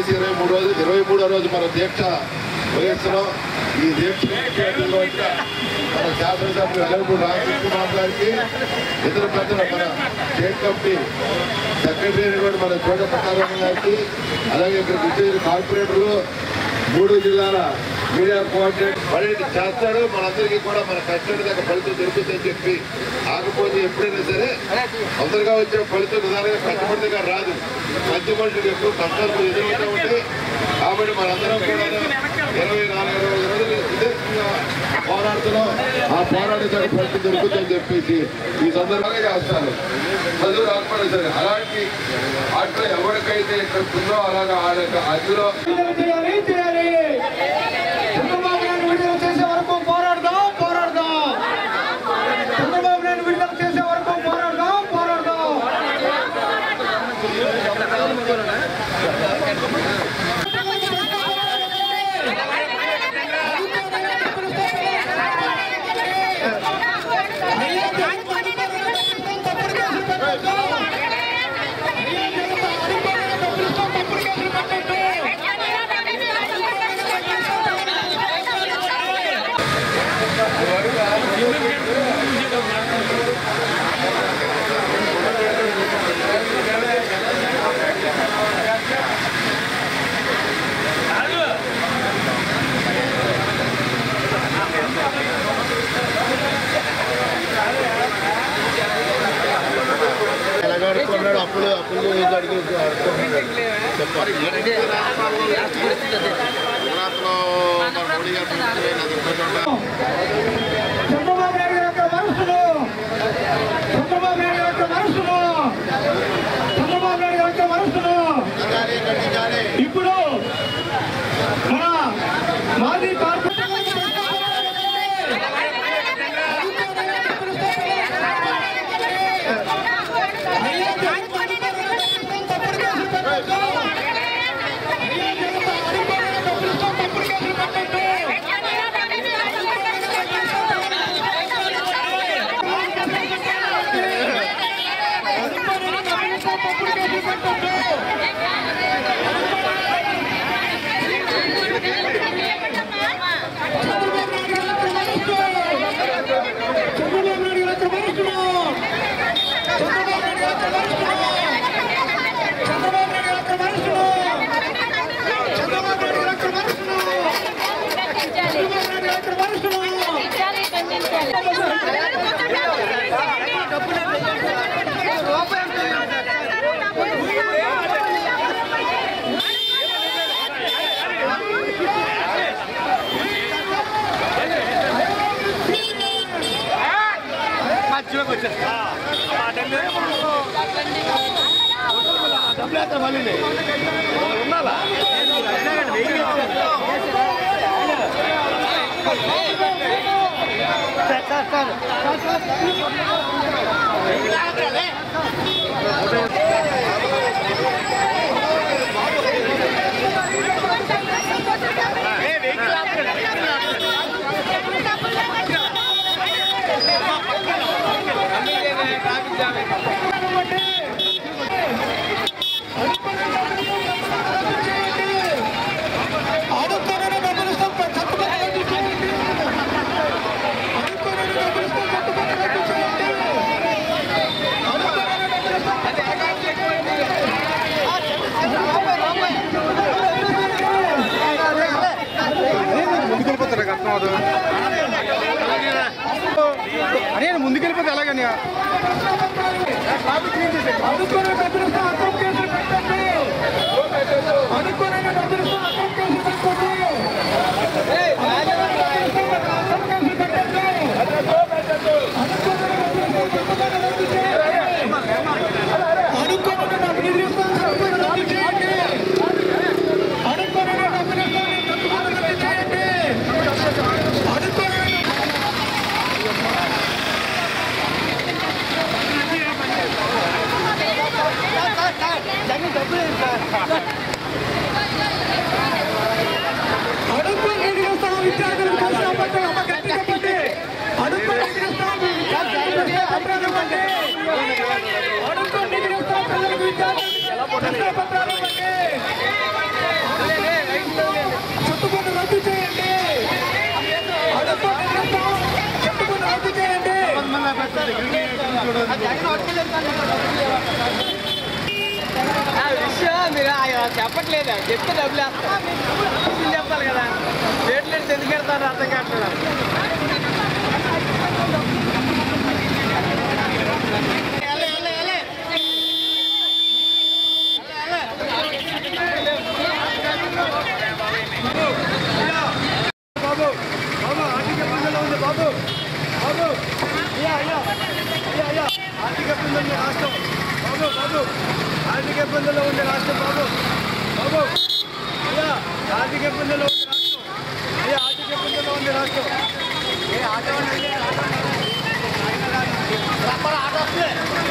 వచ్చేసి ఇరవై మూడు రోజు ఇరవై మూడో రోజు మన దీక్ష వహిస్తున్నాం ఈ దీక్ష ముఖ్యంగా వచ్చిన మన శాసనసభ్యులు వెలగపూడి రామకృష్ణ బాబు గారికి ఇతర పెద్దలు మన స్టేట్ కమిటీ సెక్రటరీ అయినటువంటి మన చోట ప్రకారం గారికి అలాగే ఇక్కడ విజయ కార్పొరేటర్లు మూడు జిల్లాల మీడియా కోఆర్డినేట్ పని చేస్తారు మనందరికీ కూడా మన కష్టం దగ్గర ఫలితం దొరుకుతుందని చెప్పి ఆకపోతే ఎప్పుడైనా సరే తొందరగా వచ్చే ఫలితం నిదానంగా కష్టపడితే రాదు మంచి మనుషులకు ఎక్కువ కష్టాలు ఎదురవుతూ ఉంటాయి కాబట్టి మనందరం కూడా ఇరవై నాలుగు ఇరవై ఐదు రోజులు సుదీర్ఘంగా పోరాడుతున్నాం ఆ పోరాటం ఫలితం దొరుకుతుందని చెప్పేసి ఈ సందర్భంగా చేస్తాను చదువు రాకపోయినా సరే అలాంటి అట్లా ఎవరికైతే ఇక్కడ ఉందో అలాగా ఆ యొక్క అందులో చేయాలి చేయాలి చంద్రబాబు నాయుడు విడుదల చేసే వరకు పోరాడదాం పోరాడదాం చంద్రబాబు నాయుడు విడుదల చేసే వరకు పోరాడదాం పోరాడదాం ఎలాగడుకున్నాడు అప్పులు అప్పులు అడిగి చెప్పాలి గుజరాత్లో మన మోడీ గారు చంద్రబాబు నాయుడు యొక్క మనసును చంద్రబాబు నాయుడు యొక్క మనసును చంద్రబాబు నాయుడు యొక్క మనసును ఇప్పుడు మన మాజీ చంద్రబాబు నాయుడు యొక్క మనసును చంద్రబాబు నాయుడు యొక్క మనసును చంద్రబాబు నాయుడు యొక్క మనసును చంద్రబాబు నాయుడు యొక్క మనసును చంద్రబాబు నాయుడు యొక్క మనసును ఆడుకోనని గమనిస్తాం చట్టబద్ధ రద్దు చేయండి ఆడుకోనని గమనిస్తాం చట్టబద్ధ రద్దు చేయండి ఆడుకోనని గమనిస్తాం ముందుకెళ్ళిపోతాడు అర్థం అవుతుంది అరే ముందుకెళ్ళిపోతే ఎలాగని అనుకోని బెదిరిస్తూ అక్రమ కేసులు పెట్టండి అనుకోని బెదిరిస్తూ అక్రమ కేసులు పెట్టండి అనుకోని బెదిరిస్తూ అక్రమ కేసులు పెట్టండి అనుకోని బెదిరిస్తూ చట్టబద్ధ రద్దు చేయండి అనుకోని బెదిరిస్తూ చట్టబద్ధ రద్దు చేయండి అనుకోని బెదిరిస్తూ చట్టబద్ధ రద్దు చేయండి అనుకోని అడుగు ఎదిరిస్తాం విద్యార్థులకు ప్రశ్న పట్టు అమ్మ గట్టి చెప్పండి అడుగు ఎదిరిస్తాం విద్యార్థులకు ప్రశ్న పత్రాలు ఇవ్వండి అడుగు ఎదిరిస్తాం ప్రజలకు విద్యార్థులకు ప్రశ్న పత్రాలు ఇవ్వండి ఆ విషయం మీరు ఆయన చెప్పట్లేదు చెప్తే డబ్బులు వేస్తారు విషయం చెప్పాలి కదా రేట్లు ఎడితే ఎందుకు పెడతారు అర్థం కావట్లేదు బాబు బాబు ఆర్థిక ఇబ్బందుల్లో ఉంది బాబు బాబు అయ్యా అయ్యా అయ్యా అయ్యా ఆర్థిక ఇబ్బందులు ఉంది రాష్ట్రం బాబు బాబు ఆర్థిక ఇబ్బందుల్లో ఉంది రాష్ట్రం బాబు బాబు అయ్యా ఆర్థిక ఇబ్బందుల్లో ఉంది రాష్ట్రం అయ్యా ఆర్థిక ఇబ్బందుల్లో ఉంది రాష్ట్రం ఏ ఆటో ఉంది? రబ్బర్ ఆటో వస్తుంది.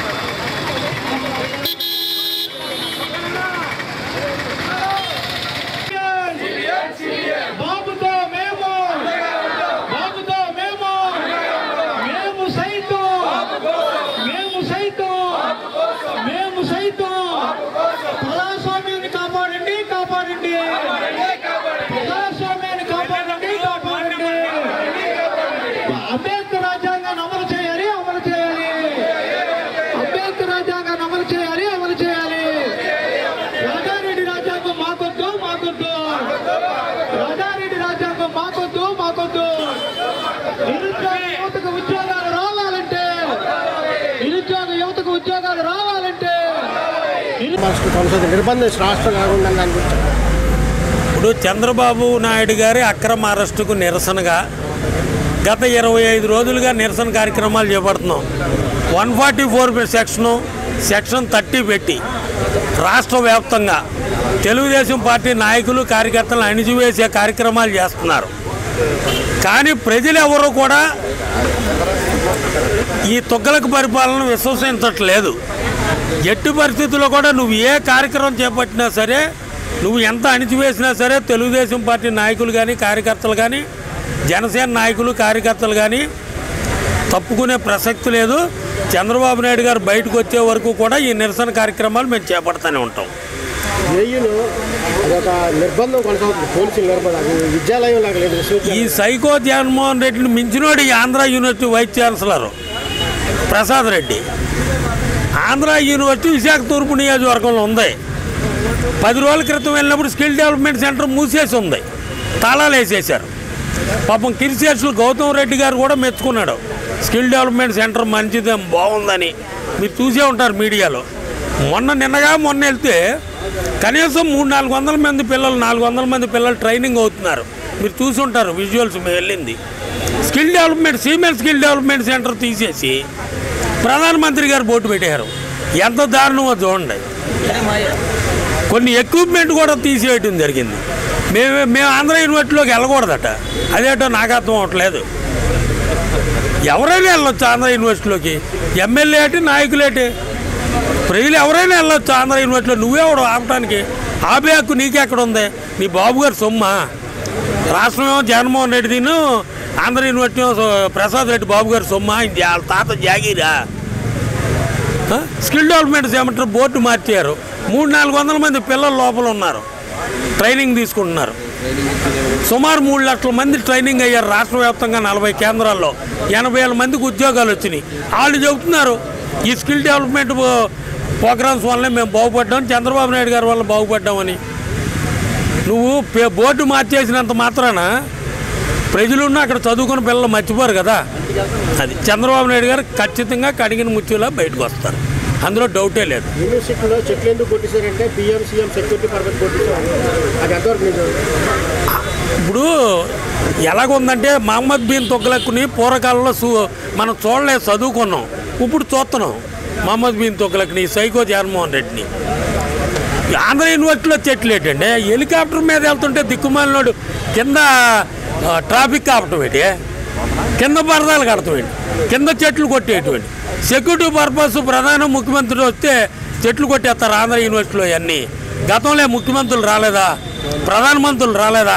బాబుతో మేము బాబుతో మేము మేము సైతం మేము సైతం మేము సైతం ప్రజాస్వామ్యాన్ని కాపాడండి కాపాడండి ప్రజాస్వామ్యాన్ని కాపాడండి కాపాడండి అంబేద్కర్ రాజ్యాంగాన్ని అమలు చేయాలి అమలు చేయాలి అంబేద్కర్ రాజ్యాంగాన్ని అమలు చేయాలి అమలు చేయాలి రాజారెడ్డి రాజ్యాంగం మాకొద్దు మాకొద్దు రాజారెడ్డి రాజ్యాంగం మాకొద్దు మాకొద్దు నిరుద్యోగ యువతకు ఉద్యోగాలు రావాలంటే నిరుద్యోగ యువతకు ఉద్యోగాలు రావాలంటే రాష్ట్ర సంసద నిర్బంధ రాష్ట్ర కాకుండా దాని గురించి ఇప్పుడు చంద్రబాబు నాయుడు గారి అక్రమ అరెస్టుకు నిరసనగా గత ఇరవై ఐదు రోజులుగా నిరసన కార్యక్రమాలు చేపడుతున్నాం one forty four section section thirty పెట్టి రాష్ట్ర వ్యాప్తంగా తెలుగుదేశం పార్టీ నాయకులు కార్యకర్తలను అణిచివేసే కార్యక్రమాలు చేస్తున్నారు కానీ ప్రజలు ఎవరు కూడా ఈ తొగ్గలకు పరిపాలన విశ్వసించట్లేదు ఎట్టి పరిస్థితుల్లో కూడా నువ్వు ఏ కార్యక్రమం చేపట్టినా సరే నువ్వు ఎంత అణిచివేసినా సరే తెలుగుదేశం పార్టీ నాయకులు కానీ కార్యకర్తలు కానీ జనసేన నాయకులు కార్యకర్తలు కానీ తప్పుకునే ప్రసక్తి లేదు చంద్రబాబు నాయుడు గారు బయటకు వచ్చే వరకు కూడా ఈ నిరసన కార్యక్రమాలు మేము చేపడుతూనే ఉంటాం ఏయును అదొక నిర్బంధం కొనసాగుతుంది పోలీసులు నిర్బంధం అది విద్యాలయం లాగా లేదు ఈ విశ్వవిద్యాలయం సైకో జగన్మోహన్ రెడ్డిని మించినోడు ఈ Andhra university vice chancellor Prasad Reddy Andhra university Visakha తూర్పు నియోజకవర్గంలో ఉంది పది రోజుల క్రితం వెళ్ళినప్పుడు స్కిల్ డెవలప్మెంట్ సెంటర్ మూసేసి ఉంది తాళాలు వేసేశారు పాపం కిరిసేర్సులు గౌతమ్ రెడ్డి గారు కూడా మెచ్చుకున్నాడు స్కిల్ డెవలప్మెంట్ సెంటర్ మంచిది బాగుందని మీరు చూసే ఉంటారు మీడియాలో మొన్న నిన్నగా మొన్న వెళ్తే కనీసం మూడు నాలుగు వందల మంది పిల్లలు నాలుగు వందల మంది పిల్లలు ట్రైనింగ్ అవుతున్నారు మీరు చూసి ఉంటారు విజువల్స్ మేము వెళ్ళింది skill development Siemens skill development centre తీసేసి ప్రధానమంత్రి గారు బోటు పెట్టారు ఎంత దారుణమో చూడండి కొన్ని ఎక్విప్మెంట్ కూడా తీసేయటం జరిగింది మేము మేము ఆంధ్ర యూనివర్సిటీలోకి వెళ్ళకూడదట అదేటో నాకు అర్థం అవట్లేదు ఎవరైనా వెళ్ళొచ్చు ఆంధ్ర యూనివర్సిటీలోకి ఎమ్మెల్యే అంటే నాయకులేటే ప్రజలు ఎవరైనా వెళ్ళొచ్చు ఆంధ్ర యూనివర్సిటీలో నువ్వెవడు ఆపడానికి ఆపే హక్కు నీకెక్కడ ఉంది నీ బాబు గారు సొమ్మా రాష్ట్రమేమో జగన్మోహన్ రెడ్డి తిను ఆంధ్ర యూనివర్సిటీ ఏమో ప్రసాద్ రెడ్డి బాబు గారు సొమ్మా ఇది వాళ్ళ తాత జాగీరా ఆ? స్కిల్ డెవలప్మెంట్ సెంటర్ బోర్డు మార్చారు మూడు నాలుగు వందల మంది పిల్లలు లోపల ఉన్నారు ట్రైనింగ్ తీసుకుంటున్నారు సుమారు మూడు లక్షల మంది ట్రైనింగ్ అయ్యారు రాష్ట్ర వ్యాప్తంగా నలభై కేంద్రాల్లో ఎనభై వేల మందికి ఉద్యోగాలు వచ్చినాయి వాళ్ళు చెబుతున్నారు ఈ స్కిల్ డెవలప్మెంట్ ప్రోగ్రామ్స్ వల్లే మేము బాగుపడ్డాం చంద్రబాబు నాయుడు గారి వల్ల బాగుపడ్డామని నువ్వు పే- బోర్డు మార్చేసినంత మాత్రాన ప్రజలున్న అక్కడ చదువుకున్న పిల్లలు మర్చిపోరు కదా అది చంద్రబాబు నాయుడు గారు ఖచ్చితంగా కడిగిన ముచ్చులా బయటకు వస్తారు అందులో డౌటే లేదు యూనివర్సిటీలో చెట్లు ఎందుకు కొట్టేశారంటే పిఎం సీఎం సెక్యూరిటీ పర్పస్ కొట్టేశారు అది ఎంతవరకు నిజం ఇప్పుడు ఎలాగుందంటే మహమ్మద్ బిన్ తొగ్లక్ని పూర్వకాలంలో సు మనం చూడలేదు చదువుకున్నాం ఇప్పుడు చూస్తున్నాం మహమ్మద్ బిన్ తొగ్లక్ని సైకో జగన్మోహన్ రెడ్డిని ఆంధ్ర యూనివర్సిటీలో చెట్లు ఏంటండి హెలికాప్టర్ మీద వెళ్తుంటే దిక్కుమాలినోడు కింద ఆ, ట్రాఫిక్ ఆపటం ఏంటి కింద పరదాలు కడతాం ఏంటి కింద చెట్లు కొట్టేటువంటి సెక్యూరిటీ పర్పస్ ప్రధాన ముఖ్యమంత్రి వస్తే చెట్లు కొట్టేస్తారు ఆంధ్ర యూనివర్సిటీలో అన్నీ గతంలో ముఖ్యమంత్రులు రాలేదా ప్రధానమంత్రులు రాలేదా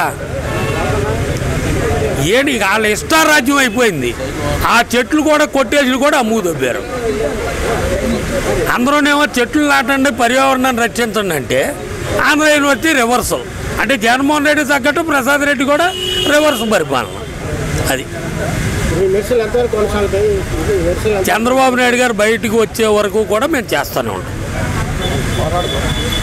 ఏంటి ఇక వాళ్ళ ఇష్టారాజ్యం అయిపోయింది ఆ చెట్లు కూడా కొట్టేసి కూడా అమ్ముకు దొబ్బారు అందరూనేమో చెట్లు నాటండి పర్యావరణాన్ని రక్షించండి అంటే ఆంధ్ర యూనివర్సిటీ రివర్సల్ అంటే జగన్మోహన్ రెడ్డి తగ్గట్టు ప్రసాద్ రెడ్డి కూడా రివర్స్ పరిపాలన అది ఈ మెడిసిన్ ఎంతవరకు కొనసాగుతాయి ఇది మెడిసిన్ ఎంత- చంద్రబాబు నాయుడు గారు బయటికి వచ్చే వరకు కూడా మేము చేస్తూనే ఉంటాం